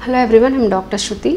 Hello everyone, I'm Dr. Shruti.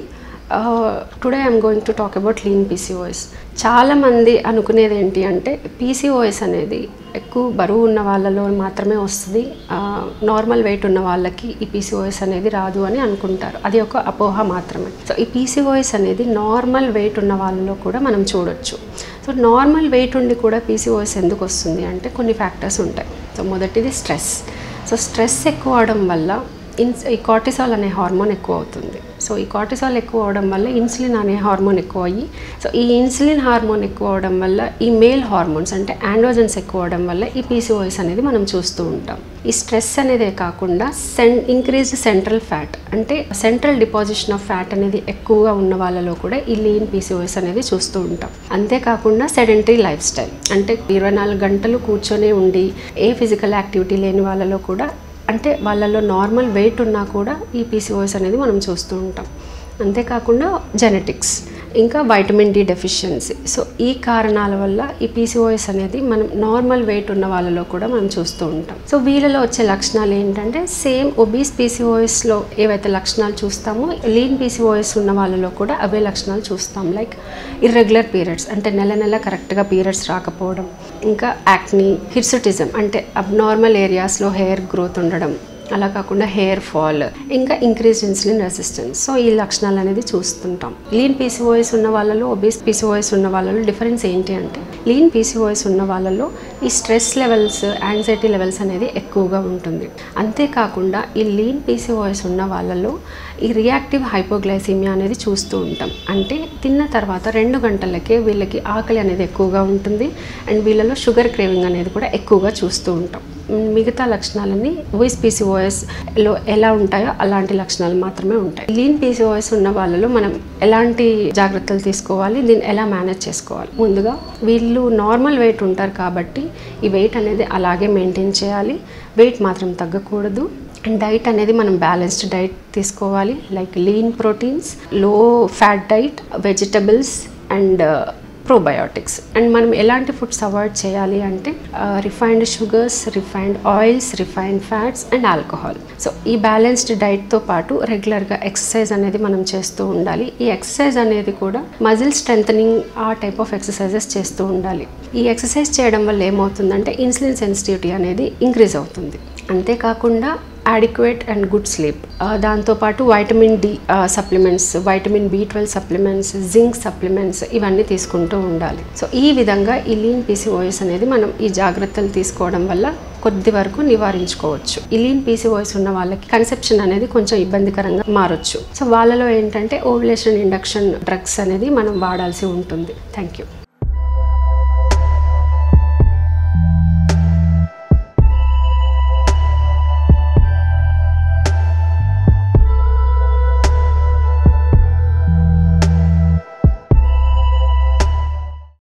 Uh, today I'm going to talk about lean PCOS. చాలా మంది అనుకునేది ఏంటి అంటే పీసీఓఎస్ అనేది ఎక్కువ బరువు ఉన్న వాళ్ళలో మాత్రమే వస్తుంది నార్మల్ వెయిట్ ఉన్న వాళ్ళకి ఈ పీసీఓఎస్ అనేది రాదు అని అనుకుంటారు అది ఒక అపోహ మాత్రమే సో ఈ పీసీఓఎస్ అనేది నార్మల్ వెయిట్ ఉన్న వాళ్ళలో కూడా మనం చూడొచ్చు సో నార్మల్ వెయిట్ ఉండి కూడా పీసీఓఎస్ ఎందుకు వస్తుంది అంటే కొన్ని ఫ్యాక్టర్స్ ఉంటాయి సో మొదటిది స్ట్రెస్ సో స్ట్రెస్ ఎక్కువ అవడం వల్ల ఇన్స్ ఈ కార్టిసాల్ అనే హార్మోన్ ఎక్కువ అవుతుంది సో ఈ కార్టిసాల్ ఎక్కువ అవడం వల్ల ఇన్సులిన్ అనే హార్మోన్ ఎక్కువ అయ్యి సో ఈ ఇన్సులిన్ హార్మోన్ ఎక్కువ అవడం వల్ల ఈ మేల్ హార్మోన్స్ అంటే ఆండ్రోజన్స్ ఎక్కువ అవడం వల్ల ఈ పీసీఓఎస్ అనేది మనం చూస్తూ ఉంటాం ఈ స్ట్రెస్ అనేదే కాకుండా సెన్ ఇంక్రీజ్డ్ సెంట్రల్ ఫ్యాట్ అంటే సెంట్రల్ డిపాజిషన్ ఆఫ్ ఫ్యాట్ అనేది ఎక్కువగా ఉన్న వాళ్ళలో కూడా ఈ లీన్ పీసీఓఎస్ అనేది చూస్తూ ఉంటాం అంతేకాకుండా సెడెంటరీ లైఫ్ స్టైల్ అంటే ఇరవై నాలుగు గంటలు కూర్చొని ఉండి ఏ ఫిజికల్ యాక్టివిటీ లేని వాళ్ళలో కూడా అంటే వాళ్ళలో నార్మల్ వెయిట్ ఉన్నా కూడా ఈ పీసీఓఎస్ అనేది మనం చూస్తూ ఉంటాం అంతేకాకుండా జెనెటిక్స్ ఇంకా వైటమిన్ డి డెఫిషియన్సీ సో ఈ కారణాల వల్ల ఈ పీసీఓఎస్ అనేది మనం నార్మల్ వెయిట్ ఉన్న వాళ్ళలో కూడా మనం చూస్తూ ఉంటాం సో వీళ్ళలో వచ్చే లక్షణాలు ఏంటంటే సేమ్ ఒబీస్ పీసీఓఎస్లో ఏవైతే లక్షణాలు చూస్తామో లీన్ పీసీఓఎస్ ఉన్న వాళ్ళలో కూడా అవే లక్షణాలు చూస్తాం లైక్ ఇర్రెగ్యులర్ పీరియడ్స్ అంటే నెల నెల కరెక్ట్గా పీరియడ్స్ రాకపోవడం ఇంకా యాక్ని హిర్సుటిజం అంటే అబ్నార్మల్ ఏరియాస్లో హెయిర్ గ్రోత్ ఉండడం అలా కాకుండా హెయిర్ ఫాల్ ఇంకా ఇంక్రీజ్ ఇన్సులిన్ రెసిస్టెన్స్ సో ఈ లక్షణాలు అనేది చూస్తుంటాం లీన్ పీసీఓఎస్ ఉన్న వాళ్ళలో ఒబీస్ పీసీఓఎస్ ఉన్న వాళ్ళలో డిఫరెన్స్ ఏంటి అంటే లీన్ పీసీఓఎస్ ఉన్న వాళ్ళలో ఈ స్ట్రెస్ లెవెల్స్ యాంగ్జైటీ లెవెల్స్ అనేది ఎక్కువగా ఉంటుంది అంతేకాకుండా ఈ లీన్ పీసీఓఎస్ ఉన్న వాళ్ళలో ఈ రియాక్టివ్ హైపోగ్లైసిమియా అనేది చూస్తూ ఉంటాం అంటే తిన్న తర్వాత రెండు గంటలకే వీళ్ళకి ఆకలి అనేది ఎక్కువగా ఉంటుంది అండ్ వీళ్ళలో షుగర్ క్రేవింగ్ అనేది కూడా ఎక్కువగా చూస్తూ ఉంటాం మిగతా లక్షణాలన్నీ ఓయిస్ పీసీఓఎస్లో ఎలా ఉంటాయో అలాంటి లక్షణాలు మాత్రమే ఉంటాయి లీన్ పీసీఓఎస్ ఉన్న వాళ్ళలో మనం ఎలాంటి జాగ్రత్తలు తీసుకోవాలి దీన్ని ఎలా మేనేజ్ చేసుకోవాలి ముందుగా వీళ్ళు నార్మల్ వెయిట్ ఉంటారు కాబట్టి ఈ వెయిట్ అనేది అలాగే మెయింటైన్ చేయాలి వెయిట్ మాత్రం తగ్గకూడదు అండ్ డైట్ అనేది మనం బ్యాలెన్స్డ్ డైట్ తీసుకోవాలి like lean proteins low fat diet vegetables and probiotics and మనం ఎలాంటి ఫుడ్స్ అవాయిడ్ చేయాలి అంటే refined sugars refined oils refined fats and alcohol so ఈ బ్యాలెన్స్డ్ డైట్తో పాటు రెగ్యులర్గా ఎక్సర్సైజ్ అనేది మనం చేస్తూ ఉండాలి ఈ ఎక్సర్సైజ్ అనేది కూడా మజిల్ స్ట్రెంథనింగ్ ఆ టైప్ ఆఫ్ ఎక్సర్సైజెస్ చేస్తూ ఉండాలి ఈ ఎక్సర్సైజ్ చేయడం వల్ల ఏమవుతుందంటే ఇన్సులిన్ సెన్సిటివిటీ అనేది ఇంక్రీజ్ అవుతుంది అంతేకాకుండా అడిక్వేట్ అండ్ గుడ్ స్లీప్ దాంతోపాటు vitamin D supplements vitamin B twelve supplements zinc supplements ఇవన్నీ తీసుకుంటూ ఉండాలి సో ఈ విధంగా ఈ లీన్ పీసీఓఎస్ అనేది మనం ఈ జాగ్రత్తలు తీసుకోవడం వల్ల కొద్ది వరకు నివారించుకోవచ్చు ఈ లీన్ పీసీఓఎస్ ఉన్న వాళ్ళకి కన్సెప్షన్ అనేది కొంచెం ఇబ్బందికరంగా మారొచ్చు సో వాళ్ళలో ఏంటంటే ఓవులేషన్ ఇండక్షన్ డ్రగ్స్ అనేది మనం వాడాల్సి ఉంటుంది థ్యాంక్ యూ